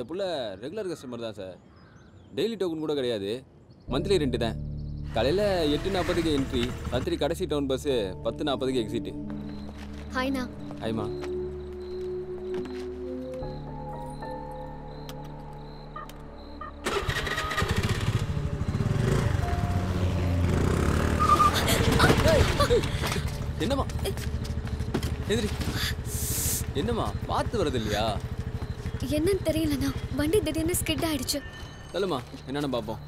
புள்ள regular customer தான் sir daily token கூட கிடையாது மந்த்லி ரெண்டு தான் காலையில் எட்டு நாற்பதுக்கு என்ட்ரி ராத்திரி கடைசி டவுன் பஸ்ஸு பத்து நாற்பதுக்கு எக்ஸிட்டு ஹாய்ண்ணா ஆயிமா என்னம்மா எதிரி என்னம்மா பார்த்து வரது இல்லையா என்னன்னு தெரியலண்ணா வண்டி திடீர்னு ஸ்கிட் ஆயிடுச்சு சொல்லுமா என்னன்னு பார்ப்போம்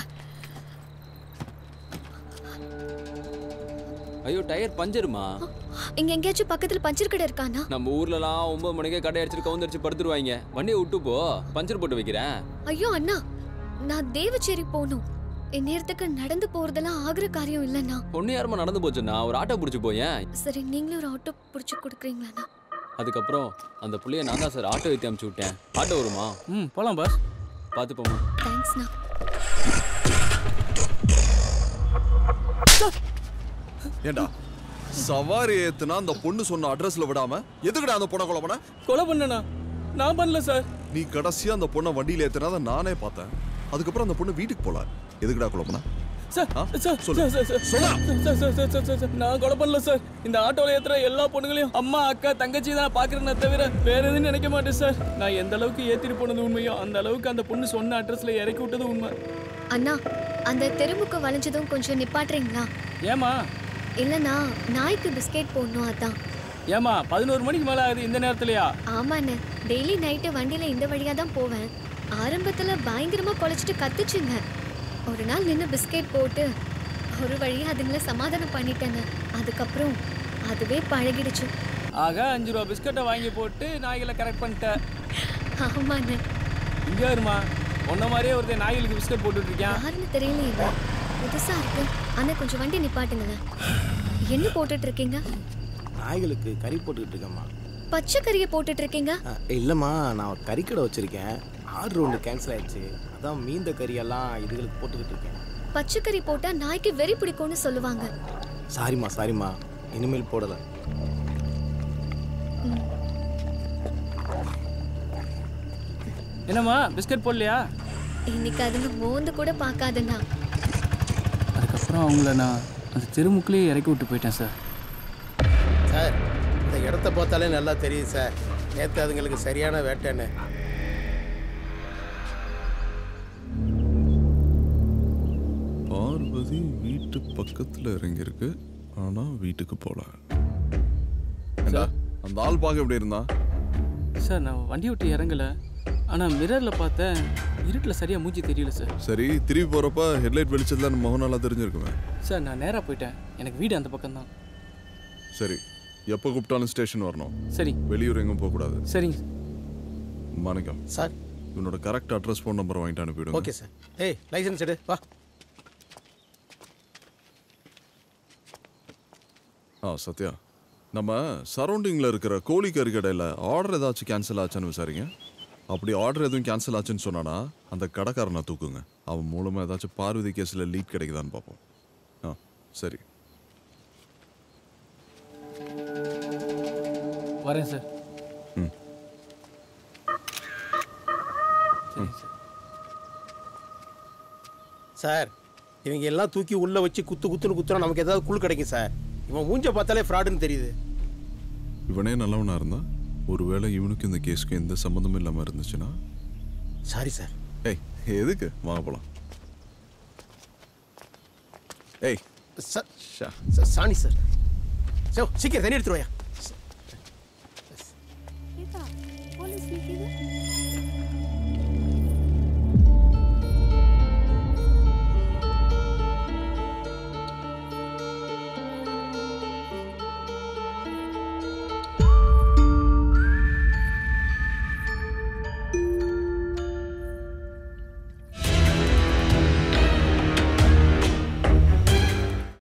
ஐயோ டயர் பஞ்சருமா இங்க எங்கேயாச்சும் பக்கத்துல பஞ்சர் கடை இருக்காண்ணா நம்ம ஊர்லலாம் ஒன்பது மணிக்கே கடை அடிச்சிட்டு கவுந்தடிச்சு படுத்துருவாங்க வண்டியை விட்டு போ பஞ்சர் போட்டு வைக்கிறேன் ஐயோ அண்ணா நான் தேவச்சேரி போகணும் இந்நேரத்துக்கு நடந்து போறதெல்லாம் ஆகுற காரியம் இல்லைண்ணா பொண்ணு யாருமா நடந்து போச்சுன்னா ஒரு ஆட்டோ பிடிச்சி போயேன் சரி நீங்களும் ஒரு ஆட்டோ பிடிச்சி கொடுக்குறீங்களாண்ணா அதுக்கப்புறம் அந்த புள்ளைய நான் தான் சார் ஆட்டோ ஏற்றி அமுச்சு விட்டேன் ஆட்டோ வருமா ம் போலாம் பாஸ் பார்த்து போமா தேங்க்ஸ்ண்ணா ஏண்டா சவாரி ஏத்துனா அந்த பொண்ணு சொன்ன அட்ரஸ்ல விடாம எதுக்குடா அந்த பொண்ணை கொலை பண்ண கொலை பண்ணனா நான் பண்ணல சார் நீ கடைசியா அந்த பொண்ணை வண்டியில ஏத்துனதை நானே பார்த்தேன் அதுக்கப்புறம் அந்த பொண்ணு வீட்டுக்கு போல எதுக்குடா கொலை பண்ண சார் ஆ? சார் சொல்லு. சார் சார் சொல்லு. Sir sir sir sir sir sir நான் கொலை பண்ணல சார் இந்த ஆட்டோல ஏத்துற எல்லா பொண்ணுங்களையும் அம்மா அக்கா தங்கச்சி தான் பாக்குறேனே தவிர வேற எதுவும் நினைக்க மாட்டேன் சார் நான் எந்த அளவுக்கு ஏத்திட்டு போனது உண்மையோ அந்த அளவுக்கு அந்த பொண்ணு சொன்ன அட்ரஸ்ல இறக்கி விட்டது உண்மை அண்ணா அந்த தெருமுக்கு வளைஞ்சதும் கொஞ்சம் நிப்பாட்டுறீங்களா ஏமா இல்லைண்ணா நாய்க்கு பிஸ்கெட் போடணும் அதான் ஏமா பதினோரு மணிக்கு மேல ஆகுது இந்த நேரத்துலயா ஆமாண்ணே டெய்லி நைட்டு வண்டியில இந்த வழியா தான் போவேன் ஆரம்பத்துல பயங்கரமா குலைச்சிட்டு கத்துச்சுங்க ஒரு நாள் நின்று பிஸ்கெட் போட்டு ஒரு வழியா அதுங்களை சமாதானம் பண்ணிட்டேங்க அதுக்கப்புறம் அதுவே பழகிடுச்சு ஆக அஞ்சு ரூபா பிஸ்கட்டை வாங்கி போட்டு நாய்களை கரெக்ட் பண்ணிட்டேன் ஆமாண்ணே இங்க வருமா உன்ன மாதிரியே ஒருத்தன் நாய்களுக்கு பிஸ்கட் போட்டுட்டு இருக்கான் யாருன்னு தெரியலையே புதுசா இருக்கு அண்ணா கொஞ்சம் வண்டி நிப்பாட்டுங்களேன் என்ன போட்டுட்டு இருக்கீங்க நாய்களுக்கு கறி போட்டுக்கிட்டு இருக்கேம்மா பச்சை கறியை போட்டுட்டு இருக்கீங்க அஹ், இல்லைம்மா நான் கறிக்கடை வச்சுருக்கேன் ஆர்டர் ஒன்று கேன்சல் ஆயிடுச்சு அதான் மீந்த கறியெல்லாம் இதுகளுக்கு போட்டுக்கிட்டு இருக்கேன் பச்சை கறி போட்டா நாய்க்கு வெறி பிடிக்கும்னு சொல்லுவாங்க சாரிம்மா சாரிம்மா இனிமேல் போடலை என்னம்மா பிஸ்கட் போடலையா இன்னைக்கு அதுங்க மோந்து கூட பார்க்காதுண்ணா அதுக்கப்புறம் அவங்கள நான் அந்த தெருமுக்கிலேயே இறக்கி விட்டு போயிட்டேன் சார் சார் இந்த இடத்த பார்த்தாலே நல்லா தெரியுது சார் நேற்று அதுங்களுக்கு சரியான வேட்டைன்னு பார்வதி வீட்டு பக்கத்துல இறங்கியிருக்கு ஆனா வீட்டுக்கு போல ஏண்டா, அந்த ஆள் பார்க்க எப்படி இருந்தான் சார் நான் வண்டி விட்டு இறங்கல ஆனால் மிரரில் பார்த்தேன் இருட்டில் சரியாக மூஞ்சி தெரியல சார் சரி திரும்பி போறப்ப ஹெட்லைட் வெளிச்சத்துல நம்ம முகம் நல்லா தெரிஞ்சிருக்குமே சார் நான் நேராக போயிட்டேன் எனக்கு வீடு அந்த பக்கம் தான் சரி எப்போ கூப்பிட்டாலும் ஸ்டேஷன் வரணும் சரி வெளியூர் எங்கும் போகக்கூடாது சரிங்க மாணிக்கம் சார் இவனோட கரெக்ட் அட்ரஸ் ஃபோன் நம்பர் வாங்கிட்டு அனுப்பிவிடுங்க ஓகே சார் ஏய் லைசன்ஸ் எடு வா ஆ சத்யா நம்ம சரௌண்டிங்கில் இருக்கிற கோழி கறி கடையில் ஆர்டர் ஏதாச்சும் கேன்சல் ஆச்சான்னு விசாரிங்க அப்படி ஆர்டர் எதுவும் கேன்சல் ஆச்சுன்னு சொன்னானா அந்த கடைக்காரனை தூக்குங்க அவன் மூலமாக ஏதாச்சும் பார்வதி கேஸில் லீக் கிடைக்குதான்னு பார்ப்போம் ஆ சரி வரேன் சார் ம். சரி சார் சார் இவங்க எல்லாம் தூக்கி உள்ள வச்சு குத்து குத்துன்னு குத்துனா நமக்கு ஏதாவது குழு கிடைக்கும் சார் இவன் மூஞ்ச பார்த்தாலே ஃப்ராடுன்னு தெரியுது இவனே நல்லவனா இருந்தா ஒருவேளை இவனுக்கு இந்த கேஸ்க்கு எந்த சம்மந்தமும் இல்லாமல் இருந்துச்சுன்னா சாரி சார் ஏய் எதுக்கு வாங்க போலாம் ஏய் சார் ஷா சார் சாணி சார் சோ சீக்கிரம் தண்ணி எடுத்துருவாயா